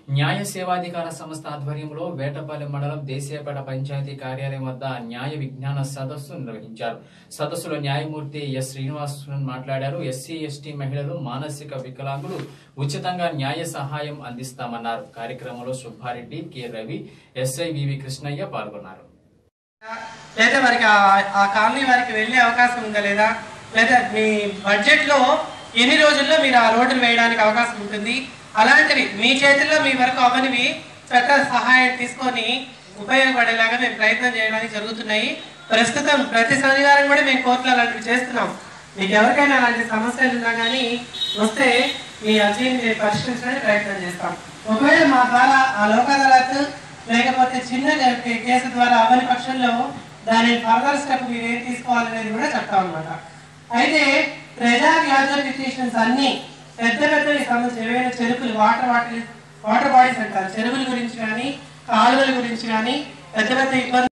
న్యాయ సేవాధికార సంస్థ ఆధ్వర్యంలో వేటపల్లి మండలం దేశీయపేట పంచాయతీ కార్యాలయం వద్ద న్యాయ విజ్ఞాన సదస్సు నిర్వహించారు సదస్సులో న్యాయమూర్తి ఎస్ శ్రీనివాసన్ మాట్లాడారు ఎస్సీ ఎస్టీ మహిళలు మానసిక వికలాంగులు ఉచితంగా న్యాయ సహాయం అందిస్తామన్నారు కార్యక్రమంలో Subbareddy K Ravi SI V V Krishnaiah పాల్గొన్నారు లేదా వారికి ఆ- ఆ కాలనీ వారికి వెళ్ళే అవకాశం ఉందా లేదా లేదా మీ బడ్జెట్ లో ఎన్ని రోజుల్లో మీరు ఆ రోడ్డును వేయడానికి అవకాశం ఉంటుంది అలాంటివి మీ చేతుల్లో మీ వరకు అవనివి చట్ట సహాయం తీసుకొని ఉపయోగపడేలాగా మేము ప్రయత్నం చేయడానికి జరుగుతున్నాయి ప్రస్తుతం ప్రతి శనివారం కూడా మేము కోర్టులో అలాంటివి చేస్తున్నాం మీకు ఎవరికైనా అలాంటి సమస్యలు ఉన్నా కానీ వస్తే మీ అర్జీని మేము పరిష్కరించడానికి ప్రయత్నం చేస్తాం ఒకవేళ మా ద్వారా ఆ లోక్ అదాలత్ లేకపోతే చిన్న కే- కేసు ద్వారా అవని పక్షంలో దాని ఫర్దర్ స్టెప్ మీరు ఏం తీసుకోవాలనేది కూడా చెప్తాం అనమాట అయితే ప్రజా వ్యాధుల పిటిషన్స్ అన్ని పెద్ద పెద్ద సమస్య ఏవైనా చెరుకులు వాటర్ వాటర్ వాటర్ బాడీస్ అంటారు చెరువుల గురించి కానీ కాలువల గురించి కానీ పెద్ద పెద్ద ఇబ్బందులు